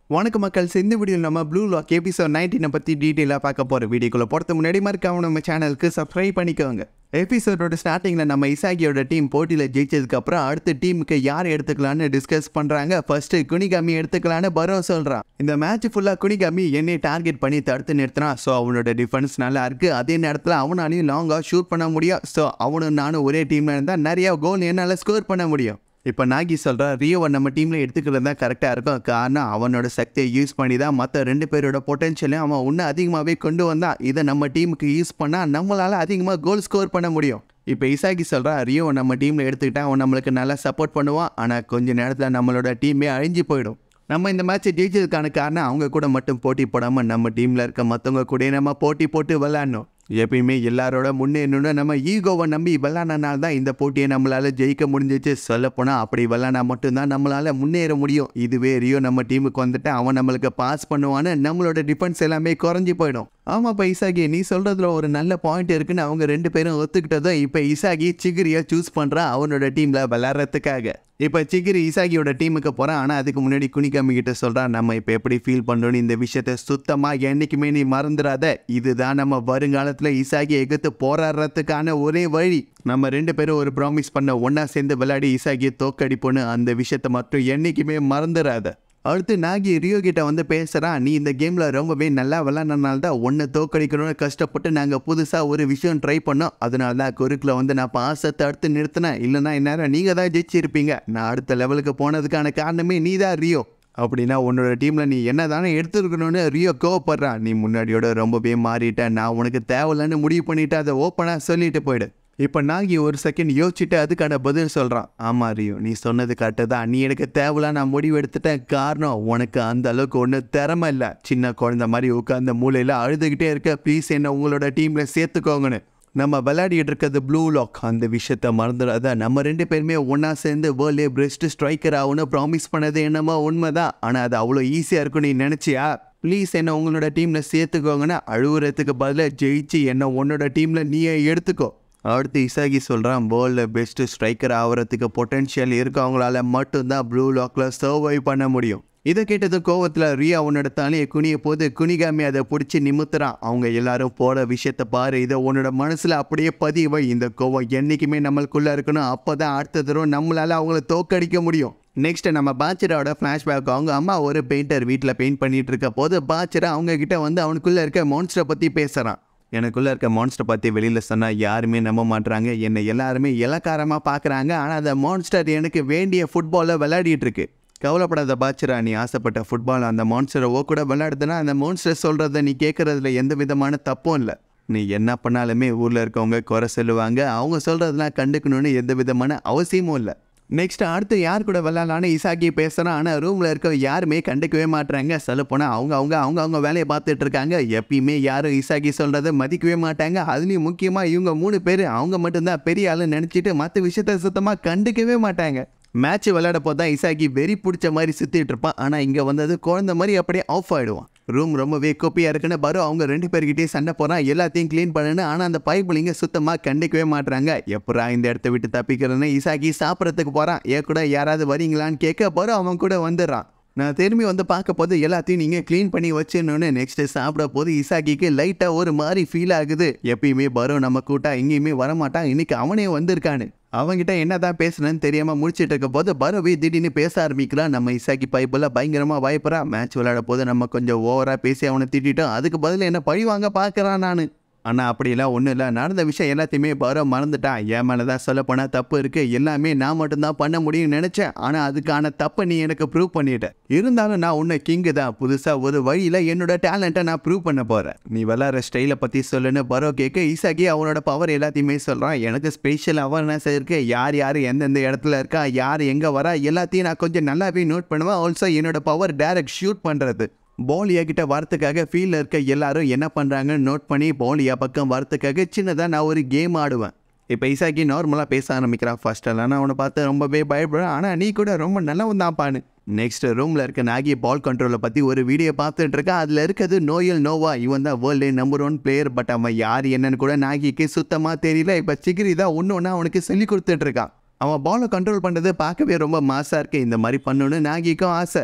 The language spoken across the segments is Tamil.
வணக்க மக்கள் இந்த வீடியோ நம்ம ப்ளூ லாக் எபிசோட் நைன்டீனை பற்றி டீட்டெயிலாக பார்க்க போகிற வீடியோக்குள்ளே போகிறது முன்னாடி மறக்காம நம்ம சேனலுக்கு சப்ஸ்கிரைப் பண்ணிக்கோங்க எபிசோடோட ஸ்டார்டிங்கில் நம்ம இசாகியோட டீம் போட்டியில் ஜெயிச்சதுக்கப்புறம் அடுத்த டீமுக்கு யார் எடுத்துக்கலான்னு டிஸ்கஸ் பண்ணுறாங்க ஃபர்ஸ்ட்டு குனிகாமி எடுத்துக்கலான்னு பரோ சொல்கிறான் இந்த மேட்ச் ஃபுல்லாக குனிகாமி என்னை டார்கெட் பண்ணி தடுத்து நிறுத்தினான் ஸோ அவனோட டிஃபென்ஸ் நல்லா இருக்குது அதே நேரத்தில் அவனாலையும் லாங்காக ஷூட் பண்ண முடியும் ஸோ அவனும் நானும் ஒரே டீமில் இருந்தால் நிறையா கோல் என்னால் ஸ்கோர் பண்ண முடியும் இப்போ நாகி சொல்கிறா ரியோவை நம்ம டீமில் எடுத்துக்கிறது தான் கரெக்டாக இருக்கும் காரணம் அவனோட சக்தியை யூஸ் பண்ணி தான் மற்ற ரெண்டு பேரோட பொட்டன்ஷியலையும் அவன் இன்னும் அதிகமாகவே கொண்டு வந்தான் இதை நம்ம டீமுக்கு யூஸ் பண்ணால் நம்மளால் அதிகமாக கோல் ஸ்கோர் பண்ண முடியும் இப்போ இசாகி சொல்கிறா ரியோ நம்ம டீமில் எடுத்துக்கிட்டா அவன் நம்மளுக்கு நல்லா சப்போர்ட் பண்ணுவான் ஆனால் கொஞ்ச நேரத்தில் நம்மளோட டீமே அழிஞ்சு போயிடும் நம்ம இந்த மேட்ச்சை ஜெயிச்சதுக்கான காரணம் அவங்க கூட மட்டும் போட்டி போடாமல் நம்ம டீமில் இருக்க மற்றவங்க கூட நம்ம போட்டி போட்டு விளாட்ணும் எப்பயுமே எல்லாரோட முன்னேறணும்னு நம்ம ஈகோவை நம்பி விளாட்றனால தான் இந்த போட்டியை நம்மளால் ஜெயிக்க முடிஞ்சிச்சு சொல்லப்போனால் அப்படி விளாட்னா மட்டும்தான் நம்மளால் முன்னேற முடியும் இதுவே ரியோ நம்ம டீமுக்கு வந்துட்டு அவன் நம்மளுக்கு பாஸ் பண்ணுவான்னு நம்மளோட டிஃபென்ஸ் எல்லாமே குறைஞ்சி போயிடும் ஆமாப்பா இசாகி நீ சொல்கிறதுல ஒரு நல்ல பாயிண்ட் இருக்குன்னு அவங்க ரெண்டு பேரும் ஒத்துக்கிட்டதும் இப்போ இசாகி சிகிரியை சூஸ் பண்ணுறான் அவனோட டீமில் விளாட்றதுக்காக இப்போ சிகிரி இசாகியோட டீமுக்கு போகிறான் ஆனால் அதுக்கு முன்னாடி குனிகாமி கிட்ட சொல்கிறான் நம்ம இப்போ எப்படி ஃபீல் பண்ணணும்னு இந்த விஷயத்த சுத்தமாக என்றைக்குமே நீ மறந்துடாத இதுதான் நம்ம வருங்காலத்தில் இசாகி எகுத்து போராடுறதுக்கான ஒரே வழி நம்ம ரெண்டு பேரும் ஒரு ப்ராமிஸ் பண்ண ஒன்றா சேர்ந்து விளையாடி இசாகியை தோக்கடிப்போன்னு அந்த விஷயத்த மட்டும் என்றைக்குமே மறந்துடாத அடுத்து நாகி ரியோ கிட்ட வந்து பேசுகிறான் நீ இந்த கேமில் ரொம்பவே நல்லா விளாட்றனால தான் ஒன்றை தோக்கடிக்கணும்னு கஷ்டப்பட்டு நாங்கள் புதுசாக ஒரு விஷயம் ட்ரை பண்ணோம் அதனால தான் குறுக்கில் வந்து நான் பாசத்தை அடுத்து நிறுத்தினேன் இல்லைனா இந்நேரம் நீங்கள் தான் ஜெயிச்சிருப்பீங்க நான் அடுத்த லெவலுக்கு போனதுக்கான காரணமே நீ தான் ரியோ அப்படின்னா உன்னோட டீமில் நீ என்ன தானே எடுத்துருக்கணும்னு ரியோ கோவப்படுறான் நீ முன்னாடியோட ரொம்பவே மாறிட்ட நான் உனக்கு தேவையில்லைன்னு முடிவு பண்ணிவிட்டு அதை ஓப்பனாக சொல்லிட்டு போயிடு இப்போ நாகி ஒரு செகண்ட் யோசிச்சுட்டு அதுக்கான பதில் சொல்கிறான் ஆமாம் ரியோ நீ சொன்னது கரெக்டு தான் நீ எனக்கு தேவையில்ல நான் முடிவு எடுத்துட்டேன் காரணம் உனக்கு அந்த அளவுக்கு ஒன்றும் திறமை இல்லை சின்ன குழந்த மாதிரி உட்காந்த மூலையில் அழுதுகிட்டே இருக்க ப்ளீஸ் என்ன உங்களோட டீமில் சேர்த்துக்கோங்கன்னு நம்ம விளையாடிட்டு இருக்கிறது ப்ளூ லாக் அந்த விஷயத்த மறந்துடாத நம்ம ரெண்டு பேருமே ஒன்றா சேர்ந்து வேர்ல்டே பெஸ்ட் ஸ்ட்ரைக்கர் ஆகணும் ப்ராமிஸ் பண்ணது என்னமோ உண்மைதான் ஆனால் அது அவ்வளோ ஈஸியாக இருக்கும் நீ நினச்சியா ப்ளீஸ் என்ன உங்களோட டீமில் சேர்த்துக்கோங்கன்னு அழுகுறதுக்கு பதிலாக ஜெயிச்சு என்ன உன்னோட டீமில் நீயே எடுத்துக்கோ அடுத்து இசாகி சொல்கிறான் வேர்ல்டில் பெஸ்ட்டு ஸ்ட்ரைக்கர் ஆகிறதுக்கு பொட்டென்ஷியல் இருக்கவங்களால மட்டும்தான் ப்ளூ லாக்கில் சர்வை பண்ண முடியும் இதை கேட்டது கோவத்தில் ரியா உன்னோட தலையை குனிய போது குனிகாமி அதை பிடிச்சி நிமித்துறான் அவங்க எல்லாரும் போட விஷயத்த பாரு இதை உன்னோட மனசில் அப்படியே பதிவை இந்த கோவம் என்றைக்குமே நம்மளுக்குள்ளே இருக்கணும் அப்போ தான் அடுத்த தடவை நம்மளால் அவங்கள தோக்கடிக்க முடியும் நெக்ஸ்ட் நம்ம பாச்சராவோட ஃப்ளாஷ்பேக் அவங்க அம்மா ஒரு பெயிண்டர் வீட்டில் பெயிண்ட் பண்ணிட்டு இருக்க போது பாச்சரா அவங்க கிட்ட வந்து அவனுக்குள்ளே இருக்க மான்ஸ்டரை பற்றி பேசுகிறான் எனக்குள்ளே இருக்க மான்ஸ்டர் பற்றி வெளியில் சொன்னால் யாருமே நம்ப மாட்றாங்க என்னை எல்லாருமே இலக்காரமாக பார்க்குறாங்க ஆனால் அந்த மான்ஸ்டர் எனக்கு வேண்டிய ஃபுட்பாலில் விளையாடிட்டு இருக்கு கவலைப்படாத பாச்சரா நீ ஆசைப்பட்ட ஃபுட்பால் அந்த மான்ஸ்டரை ஓ கூட விளையாடுதுன்னா அந்த மான்ஸ்டர் சொல்கிறத நீ கேட்குறதுல எந்த விதமான தப்பும் இல்லை நீ என்ன பண்ணாலுமே ஊரில் இருக்கவங்க குறை சொல்லுவாங்க அவங்க சொல்கிறதெல்லாம் கண்டுக்கணும்னு எந்த விதமான அவசியமும் இல்லை நெக்ஸ்ட் அடுத்து யார் கூட விளாட்லான்னு இசாக்கி பேசுகிறான் ஆனால் ரூமில் இருக்க யாருமே கண்டுக்கவே மாட்றாங்க சொல்லப்போனால் அவங்க அவங்க அவங்க அவங்க வேலையை பார்த்துட்டு இருக்காங்க எப்பயுமே யாரும் இசாக்கி சொல்கிறத மதிக்கவே மாட்டாங்க அதுலேயும் முக்கியமாக இவங்க மூணு பேர் அவங்க மட்டும்தான் பெரிய ஆளு நினச்சிட்டு மற்ற விஷயத்த சுத்தமாக கண்டுக்கவே மாட்டாங்க மேட்ச் விளையாட போது தான் இசாக்கி வெறி பிடிச்ச மாதிரி சுற்றிட்டு இருப்பான் ஆனால் இங்கே வந்தது குழந்த மாதிரி அப்படியே ஆஃப் ஆகிடுவான் ரூம் ரொம்பவே கோப்பியாக இருக்குன்னு பரோ அவங்க ரெண்டு பேர்கிட்டயும் சண்டை போகிறான் எல்லாத்தையும் க்ளீன் பண்ணுன்னு ஆனால் அந்த பைப்புலிங்க சுத்தமாக கண்டிக்கவே மாட்றாங்க எப்படா இந்த இடத்த விட்டு தப்பிக்கிறதுன்னு இசாக்கி சாப்பிட்றதுக்கு போகிறான் ஏன் கூட யாராவது வரீங்களான்னு கேட்க பரோ அவன் கூட வந்துடுறான் நான் திரும்பி வந்து பார்க்க போது எல்லாத்தையும் நீங்கள் க்ளீன் பண்ணி வச்சிடணுன்னு நெக்ஸ்ட்டு சாப்பிட போது இசாக்கிக்கு லைட்டாக ஒரு மாதிரி ஃபீல் ஆகுது எப்பயுமே பரோ நம்ம கூட்டா எங்கேயுமே வரமாட்டான் இன்னைக்கு அவனே வந்திருக்கான்னு அவங்கிட்ட என்னதான் பேசுறேன்னு தெரியாம முடிச்சிட்டு இருக்க போது பரவி திடீர்னு பேச ஆரம்பிக்கிறான் நம்ம இசாக்கி பைப்பில் பயங்கரமா பயப்படுறா மேட்ச் விளையாட போது நம்ம கொஞ்சம் ஓவரா பேசி அவனை திட்டிட்டோம் அதுக்கு பதில் என்ன பழி வாங்க பார்க்கறான் நான் ஆனால் அப்படிலாம் ஒன்றும் இல்லை நடந்த விஷயம் எல்லாத்தையுமே பரோ மறந்துட்டான் என் மேலே தான் சொல்ல போனால் தப்பு இருக்குது எல்லாமே நான் மட்டும்தான் பண்ண முடியும்னு நினச்சேன் ஆனால் அதுக்கான தப்பை நீ எனக்கு ப்ரூவ் பண்ணிட்ட இருந்தாலும் நான் உன்னை கிங்கு தான் புதுசாக ஒரு வழியில் என்னோட டேலண்ட்டை நான் ப்ரூவ் பண்ண போகிறேன் நீ விளாட்ற ஸ்டைலை பற்றி சொல்லுன்னு பரோ கேட்க ஈசாக்கி அவனோட பவர் எல்லாத்தையுமே சொல்கிறான் எனக்கு ஸ்பெஷல் அவேர்னஸ் இருக்குது யார் யார் எந்தெந்த இடத்துல இருக்கா யார் எங்கே வரா எல்லாத்தையும் நான் கொஞ்சம் நல்லாவே நோட் பண்ணுவேன் ஆல்சோ என்னோட பவர் டைரக்ட் ஷூட் பண்ணுறது போலியா கிட்ட வரத்துக்காக ஃபீல்டில் இருக்க எல்லாரும் என்ன பண்ணுறாங்கன்னு நோட் பண்ணி போலியா பக்கம் வரத்துக்காக சின்னதாக நான் ஒரு கேம் ஆடுவேன் இப்போ இசாக்கி நார்மலாக பேச ஆரம்பிக்கிறான் ஃபர்ஸ்டெல்லாம் நான் அவனை பார்த்து ரொம்பவே பயப்படுறேன் ஆனால் நீ கூட ரொம்ப நல்லவன் தான்ப்பான்னு நெக்ஸ்ட் ரூமில் இருக்க நாகி பால் கண்ட்ரோலை பற்றி ஒரு வீடியோ பார்த்துட்டு இருக்கா அதில் இருக்கிறது நோயல் நோவா இவன் தான் world number one player but அவன் யார் என்னன்னு கூட நாகிக்கு சுத்தமாக தெரியல இப்போ சிகிரி தான் ஒன்று ஒன்றா அவனுக்கு சொல்லி கொடுத்துட்டு இருக்கான் அவன் பாலை கண்ட்ரோல் பண்ணுறது பார்க்கவே ரொம்ப மாசாக இருக்கு இந்த மாதிரி பண்ணணும்னு நாகிக்கும் ஆசை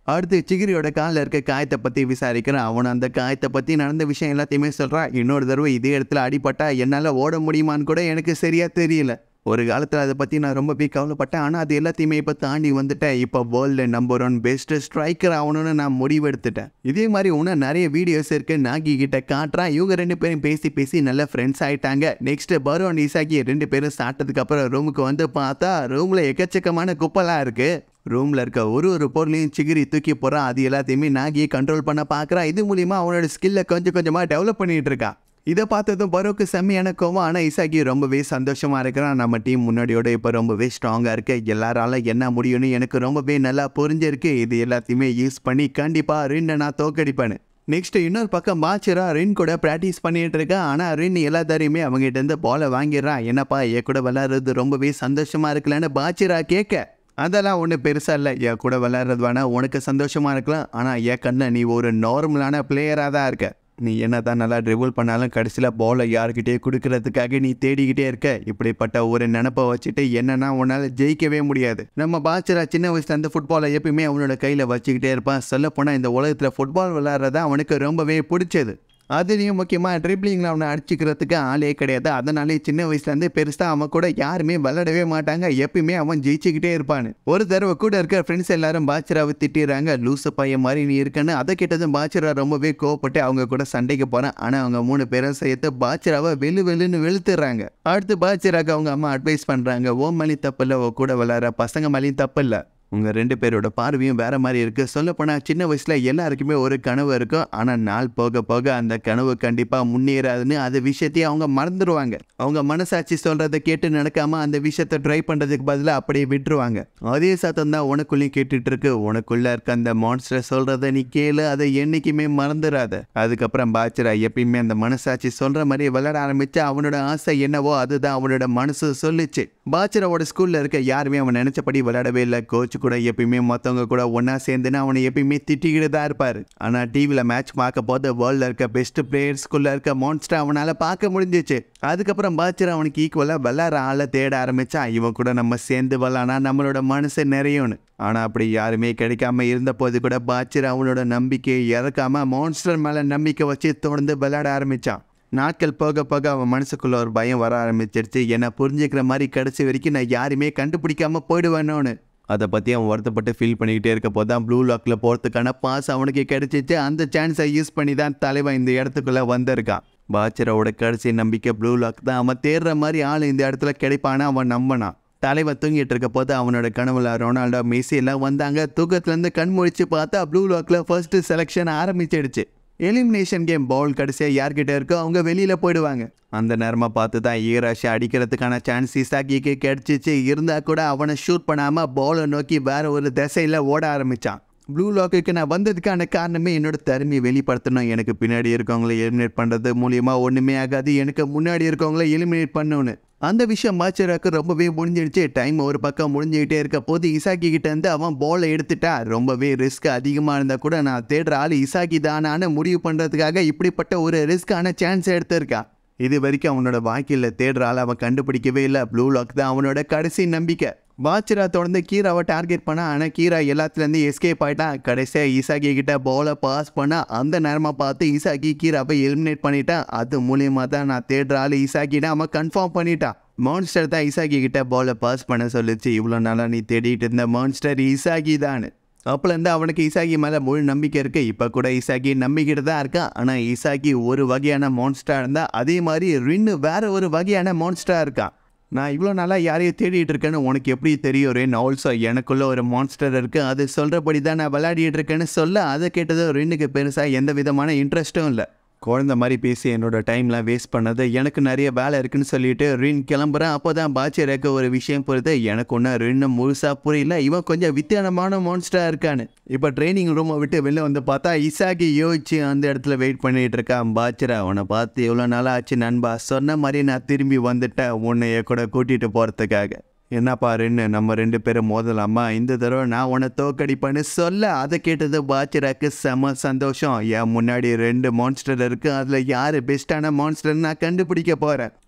அடுத்து சிகிரியோட காலில் இருக்க காயத்தை பற்றி விசாரிக்கிறான் அவன் அந்த காயத்தை பற்றி நடந்த விஷயம் எல்லாத்தையுமே சொல்கிறான் இன்னொரு தடவை இதே இடத்துல அடிபட்டா என்னால் ஓட முடியுமான்னு கூட எனக்கு சரியாக தெரியல ஒரு காலத்தில் அதை பற்றி நான் ரொம்பவே கவலைப்பட்டேன் ஆனால் அது எல்லாத்தையுமே இப்போ தாண்டி வந்துட்டேன் இப்போ world number one best striker ஆகணும்னு நான் முடிவெடுத்துட்டேன் இதே மாதிரி இன்னும் நிறைய வீடியோஸ் இருக்கு நாகி கிட்ட காட்டுறான் இவங்க ரெண்டு பேரும் பேசி பேசி நல்ல ஃப்ரெண்ட்ஸ் ஆயிட்டாங்க நெக்ஸ்ட் பரோன் இசாக்கி ரெண்டு பேரும் சாப்பிட்டதுக்கு அப்புறம் ரூமுக்கு வந்து பார்த்தா ரூமில் எக்கச்சக்கமான குப்பெல்லாம் இருக்கு ரூமில் இருக்க ஒரு ஒரு பொருளையும் சிகிரி தூக்கி போகிறான் அது எல்லாத்தையுமே நாகியை கண்ட்ரோல் பண்ண பார்க்குறான் இது மூலிமா அவனோட ஸ்கில்லை கொஞ்சம் கொஞ்சமாக டெவலப் பண்ணிட்டு இருக்கான் இதை பார்த்ததும் பரோக்கு செம்மையான கோவம் ஆனால் இசாக்கி ரொம்பவே சந்தோஷமாக இருக்கிறான் நம்ம டீம் முன்னாடியோட இப்போ ரொம்பவே ஸ்ட்ராங்காக இருக்கு எல்லாரால என்ன முடியும்னு எனக்கு ரொம்பவே நல்லா புரிஞ்சிருக்கு இது எல்லாத்தையுமே யூஸ் பண்ணி கண்டிப்பாக ரின்னை நான் தோக்கடிப்பேன்னு நெக்ஸ்ட் இன்னொரு பக்கம் பாச்சிரா ரின் கூட ப்ராக்டிஸ் பண்ணிட்டு இருக்கேன் ஆனால் ரின் எல்லாத்தாரையுமே அவங்ககிட்ட இருந்து பாலை வாங்கிடுறான் என்னப்பா என் கூட விளாட்றது ரொம்பவே சந்தோஷமா இருக்கலன்னு பாச்சிரா கேட்க அதெல்லாம் ஒன்றும் பெருசாக இல்லை என் கூட விளையாடுறது வேணா உனக்கு சந்தோஷமாக இருக்கலாம் ஆனால் என் கண்ணில் நீ ஒரு நார்மலான பிளேயராக தான் இருக்க நீ என்ன தான் நல்லா ட்ரிபிள் பண்ணாலும் கடைசியில் பாலை யார்கிட்டயே கொடுக்கறதுக்காக நீ தேடிக்கிட்டே இருக்க இப்படிப்பட்ட ஒரு நினப்பை வச்சுட்டு என்னன்னா உன்னால் ஜெயிக்கவே முடியாது நம்ம பாச்சரா சின்ன வயசுலேருந்து ஃபுட்பாலை எப்பயுமே அவனோட கையில் வச்சுக்கிட்டே இருப்பான் சொல்லப்போனால் இந்த உலகத்தில் ஃபுட்பால் விளையாடுறதா அவனுக்கு ரொம்பவே பிடிச்சது அதுலேயும் முக்கியமாக ட்ரிப்ளிங்கில் அவனை அடிச்சுக்கிறதுக்கு ஆளே கிடையாது அதனாலே சின்ன வயசுலேருந்து பெருசாக அவன் கூட யாருமே விளையாடவே மாட்டாங்க எப்பயுமே அவன் ஜெயிச்சுக்கிட்டே இருப்பான் ஒரு தடவை கூட இருக்க ஃப்ரெண்ட்ஸ் எல்லாரும் பாச்சிராவை திட்டிடுறாங்க லூசு பையன் மாதிரி நீ இருக்கன்னு அதை கேட்டதும் பாச்சிரா ரொம்பவே கோவப்பட்டு அவங்க கூட சண்டைக்கு போகிறான் ஆனால் அவங்க மூணு பேரும் சேர்த்து பாச்சிராவை வெளு வெளுன்னு வெளுத்துறாங்க அடுத்து பாச்சிராக்கு அவங்க அம்மா அட்வைஸ் பண்ணுறாங்க ஓ மணி தப்பு இல்லை ஓ கூட விளையாடுற பசங்க மேலேயும் தப்பு இல்லை உங்கள் ரெண்டு பேரோட பார்வையும் வேற மாதிரி இருக்குது சொல்லப்போனால் சின்ன வயசில் எல்லாருக்குமே ஒரு கனவு இருக்கும் ஆனால் நாள் போக போக அந்த கனவு கண்டிப்பாக முன்னேறாதுன்னு அந்த விஷயத்தையும் அவங்க மறந்துடுவாங்க அவங்க மனசாட்சி சொல்கிறத கேட்டு நடக்காம அந்த விஷயத்தை ட்ரை பண்ணுறதுக்கு பதிலாக அப்படியே விட்டுருவாங்க அதே சத்தம் தான் உனக்குள்ளேயும் கேட்டுட்டு இருக்கு உனக்குள்ள இருக்க அந்த மான்ஸ்டர் சொல்கிறத நீ கேளு அதை என்னைக்குமே மறந்துடாத அதுக்கப்புறம் பாச்சிரா எப்பயுமே அந்த மனசாட்சி சொல்கிற மாதிரி விளையாட ஆரம்பிச்சு அவனோட ஆசை என்னவோ அதுதான் அவனோட மனசு சொல்லிச்சு பாச்சிராவோட ஸ்கூலில் இருக்க யாருமே அவன் நினச்சபடி விளையாடவே இல்லை கோச் கூட எப்பயுமே மற்றவங்க கூட ஒன்றா சேர்ந்துன்னு அவனை எப்பயுமே திட்டிக்கிட்டு தான் இருப்பார் ஆனால் டிவியில் மேட்ச் பார்க்க போது வேர்ல்டில் இருக்க பெஸ்ட் பிளேயர்ஸ்குள்ளே இருக்க மான்ஸ்டர் அவனால் பார்க்க முடிஞ்சிச்சு அதுக்கப்புறம் பாச்சிரா அவனுக்கு ஈக்குவலாக விளாட்ற ஆளை தேட ஆரம்பித்தான் இவன் கூட நம்ம சேர்ந்து விளாட்னா நம்மளோட மனசு நிறையும்னு ஆனால் அப்படி யாருமே கிடைக்காம இருந்த போது கூட பாச்சிரா அவனோட நம்பிக்கையை இறக்காம மான்ஸ்டர் மேலே நம்பிக்கை வச்சு தொடர்ந்து விளையாட ஆரம்பித்தான் நாட்கள் போக போக அவன் மனசுக்குள்ள ஒரு பயம் வர ஆரம்பிச்சிருச்சு என்னை புரிஞ்சுக்கிற மாதிரி கடைசி வரைக்கும் நான் யாருமே கண்டுபிடிக்காம போயிடுவேனோன்னு அதை பற்றி அவன் வருத்தப்பட்டு ஃபீல் பண்ணிக்கிட்டே இருக்க போது தான் ப்ளூ லாக்கில் போகிறதுக்கான பாஸ் அவனுக்கு கிடைச்சிச்சு அந்த சான்ஸை யூஸ் பண்ணி தான் தலைவன் இந்த இடத்துக்குள்ளே வந்திருக்கான் பாச்சரோட கடைசி நம்பிக்கை ப்ளூ லாக் தான் அவன் தேடுற மாதிரி ஆள் இந்த இடத்துல கிடைப்பான்னு அவன் நம்பினான் தலைவன் தூங்கிட்டு இருக்க போது அவனோட கனவுல ரொனால்டோ மெஸ்ஸி எல்லாம் வந்தாங்க தூக்கத்துலேருந்து கண் முழிச்சு பார்த்தா ப்ளூ லாக்கில் ஃபர்ஸ்ட் செலெக்ஷன் ஆரம்பிச்சிடுச்சு எலிமினேஷன் கேம் பால் கடைசியாக யார்கிட்ட இருக்கோ அவங்க வெளியில் போயிடுவாங்க அந்த நேரமாக பார்த்து தான் ஈராஷை அடிக்கிறதுக்கான சான்ஸ் இசாக்கிக்கு கிடைச்சிச்சு இருந்தால் கூட அவனை ஷூட் பண்ணாமல் பாலை நோக்கி வேற ஒரு திசையில் ஓட ஆரம்பித்தான் ப்ளூ லாக்குக்கு நான் வந்ததுக்கான காரணமே என்னோட திறமையை வெளிப்படுத்தணும் எனக்கு பின்னாடி இருக்கவங்கள எலிமினேட் பண்ணுறது மூலியமா ஒன்றுமே ஆகாது எனக்கு முன்னாடி இருக்கவங்கள எலிமினேட் பண்ணணும்னு அந்த விஷயம் மாச்சராக்கு ரொம்பவே முடிஞ்சிடுச்சு டைம் ஒரு பக்கம் முடிஞ்சுக்கிட்டே இருக்க போது இசாக்கி கிட்ட இருந்து அவன் பாலை எடுத்துட்டா ரொம்பவே ரிஸ்க் அதிகமாக இருந்தால் கூட நான் தேடுற ஆள் இசாக்கி தானான்னு முடிவு பண்ணுறதுக்காக இப்படிப்பட்ட ஒரு ரிஸ்க்கான சான்ஸ் எடுத்திருக்கா இது வரைக்கும் அவனோட வாழ்க்கையில் தேடுற ஆள் அவன் கண்டுபிடிக்கவே இல்லை ப்ளூ லாக் தான் அவனோட கடைசி நம்பிக்கை பாச்சிரா தொடர்ந்து கீராவை டார்கெட் பண்ணா ஆனால் கீரா எல்லாத்துலேருந்து எஸ்கேப் ஆயிட்டான் கடைசியாக ஈசாக்கி கிட்ட பாலை பாஸ் பண்ணா அந்த நேரமாக பார்த்து ஈசாக்கி கீராவை எலிமினேட் பண்ணிட்டான் அது மூலியமாக தான் நான் தேடுற ஆள் ஈசாக்கின்னு அவன் கன்ஃபார்ம் பண்ணிட்டான் மான்ஸ்டர் தான் இசாக்கி கிட்ட பாலை பாஸ் பண்ண சொல்லிச்சு இவ்வளோ நாளாக நீ தேடிட்டு இருந்த மான்ஸ்டர் இசாக்கி தான் அப்போலேருந்து அவனுக்கு இசாகி மேலே முழு நம்பிக்கை இருக்கு இப்போ கூட இசாகி நம்பிக்கிட்டு தான் இருக்கான் ஆனால் இசாகி ஒரு வகையான மான்ஸ்டராக இருந்தால் அதே மாதிரி ரின்னு வேற ஒரு வகையான மான்ஸ்டராக இருக்கான் நான் இவ்வளோ நாளாக யாரையும் தேடிட்டு இருக்கேன்னு உனக்கு எப்படி தெரியும் ரென் ஆல்சோ எனக்குள்ள ஒரு மான்ஸ்டர் இருக்குது அது சொல்கிறபடி தான் நான் விளையாடிட்டு இருக்கேன்னு சொல்ல அதை கேட்டது ரென்னுக்கு பெருசாக எந்த விதமான இன்ட்ரெஸ்ட்டும் இல்லை குழந்த மாதிரி பேசி என்னோட டைம்லாம் வேஸ்ட் பண்ணது எனக்கு நிறைய வேலை இருக்குன்னு சொல்லிட்டு ரின் கிளம்புறேன் அப்போ தான் பாச்சிரக்கு ஒரு விஷயம் புரியுது எனக்கு ஒன்றும் ரின்னு முழுசாக புரியல இவன் கொஞ்சம் வித்தியாசமான மான்ஸ்டராக இருக்கான்னு இப்போ ட்ரைனிங் ரூமை விட்டு வெளில வந்து பார்த்தா இசாகி யோசிச்சு அந்த இடத்துல வெயிட் பண்ணிட்டு இருக்கான் பாச்சிரா உன்னை பார்த்து எவ்வளோ நாளாக ஆச்சு நண்பா சொன்ன மாதிரி நான் திரும்பி வந்துட்டேன் உன்னைய கூட கூட்டிகிட்டு போகிறதுக்காக என்னப்பா ரெண்டு நம்ம ரெண்டு பேரும் மோதலாமா இந்த தடவை நான் உன்னை தோக்கடிப்பேன்னு சொல்ல அதை கேட்டது பாச்சிராக்கு செம சந்தோஷம் என் முன்னாடி ரெண்டு மான்ஸ்டர் இருக்கு அதில் யார் பெஸ்ட்டான மான்ஸ்டர் நான் கண்டுபிடிக்க போகிறேன்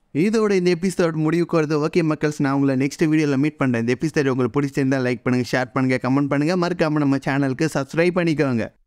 இதோட இந்த எபிசோட் முடிவுக்கு வருது ஓகே மக்கள்ஸ் நான் உங்களை நெக்ஸ்ட் வீடியோவில் மீட் பண்ணுறேன் இந்த எபிசோட் உங்களுக்கு பிடிச்சிருந்தா லைக் பண்ணுங்கள் ஷேர் பண்ணுங்கள் கமெண்ட் பண்ணுங்கள் மறக்காமல் நம்ம சேனலுக்கு சப்ஸ்கிரைப் பண்ணிக்கோங்க